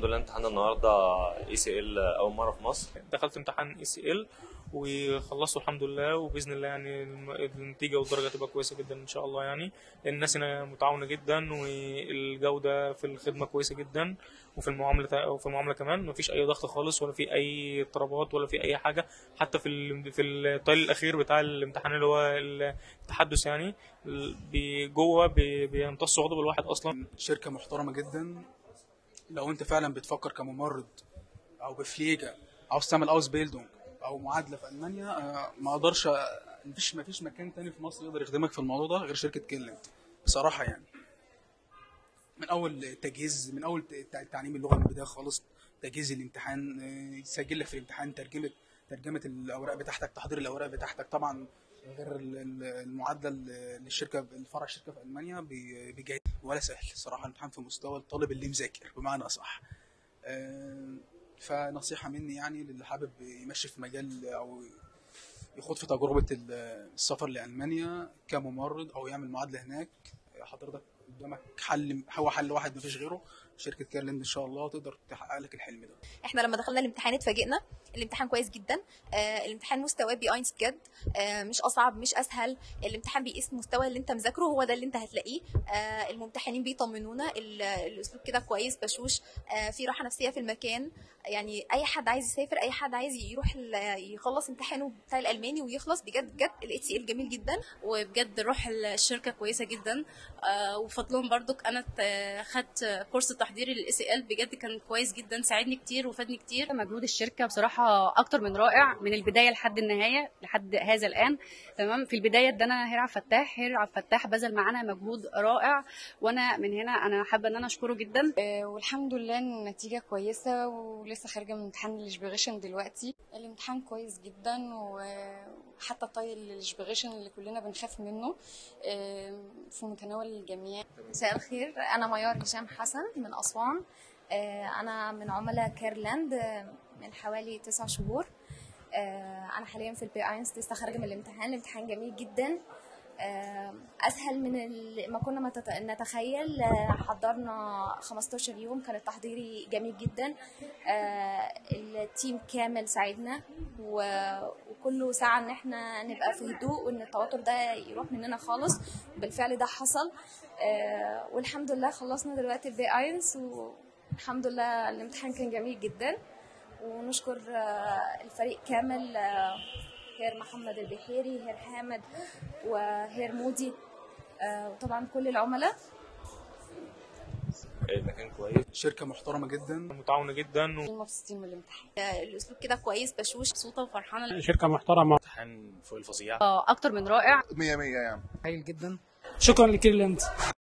لله امتحان النهارده اي سي ال اول مره في مصر دخلت امتحان اي سي ال وخلصته الحمد لله وباذن الله يعني الم- النتيجه والدرجه تبقى كويسه جدا ان شاء الله يعني لان الناس هنا متعاونه جدا والجوده في الخدمه كويسه جدا وفي المعامله وفي المعامله كمان مفيش اي ضغط خالص ولا في اي اضطرابات ولا في اي حاجه حتى في ال- في الطيل الاخير بتاع الامتحان اللي هو التحدث يعني ال- بي- جوه بي- بيمتص غضب الواحد اصلا شركة محترمة جدا لو انت فعلا بتفكر كممرض او بفليجة عاوز تعمل اوس بيلدونج او معادلة في المانيا آه، ما اقدرش مفيش مفيش مكان تاني في مصر يقدر يخدمك في الموضوع ده غير شركة كيلنت بصراحة يعني من اول تجهيز من اول تع- تعليم اللغة من البداية خالص تجهيز الامتحان آه، يسجل لك في الامتحان ترجمة ترجمة الاوراق بتاعتك تحضير الاوراق بتاعتك طبعا غير ال- ال- المعادله ال- للشركه الفرع الشركه في المانيا بي- بيجي ولا سهل صراحه الامتحان في مستوى الطالب اللي مذاكر بمعنى اصح آه، فنصيحه مني يعني للي حابب يمشي في مجال او يخوض في تجربه ال- السفر لالمانيا كممرض او يعمل معادله هناك حضرتك قدامك حل هو حل واحد مفيش غيره شركه كيرلند ان شاء الله تقدر تحقق لك الحلم ده احنا لما دخلنا الامتحان اتفاجئنا الامتحان كويس جدا آه الامتحان مستواه بي اينز بجد آه مش اصعب مش اسهل الامتحان بيقيس المستوى اللي انت مذاكره هو ده اللي انت هتلاقيه آه الممتحنين بيطمنونا ال- الاسلوب كده كويس بشوش آه في راحه نفسيه في المكان يعني اي حد عايز يسافر اي حد عايز يروح ال- يخلص امتحانه بتاع الالماني ويخلص بجد بجد الاتش سي ال جميل جدا وبجد روح الشركه كويسه جدا آه، وفضلهم برضك انا ت- خدت كورس تحضيري للاي سي ال بجد كان كويس جدا ساعدني كتير وفادني كتير مجهود الشركه بصراحه اكتر من رائع من البدايه لحد النهايه لحد هذا الان تمام في البدايه ادانا هير عبد الفتاح هير عبد الفتاح بذل معانا مجهود رائع وانا من هنا انا حابه ان انا اشكره جدا آه، والحمد لله إن النتيجة كويسة ولسه خارجة من امتحان الاشبيغيشن دلوقتي الامتحان كويس جدا و- وحتى طايل الاشبيغيشن اللي كلنا بنخاف منه آه، في متناول الجميع مساء الخير انا ميار هشام حسن من اسوان آه، انا من عملاء كيرلاند آه، من حوالي تسع شهور آه، انا حاليا في البي اينس لسه خارجه من الامتحان الامتحان جميل جدا آه، اسهل من ال- ما كنا متت- نتخيل آه، حضرنا 15 يوم كان التحضيري جميل جدا آه، التيم كامل ساعدنا و- وكله سعى ان احنا نبقى في هدوء وان التوتر ده يروح مننا خالص بالفعل ده حصل آه، والحمد لله خلصنا دلوقتي البي اينس والحمد لله الامتحان كان جميل جدا ونشكر آه، الفريق كامل آه، هير محمد البحيري هير حامد وهير مودي آه، وطبعا كل العملاء المكان كويس شركه محترمه جدا متعاونه جدا مبسوطين من الامتحان آه الاسلوب كده كويس بشوش مبسوطه وفرحانه شركة محترمة امتحان فوق الفظيع آه، اكتر من رائع مية مية يعني هايل جدا شكرا لكيرلاند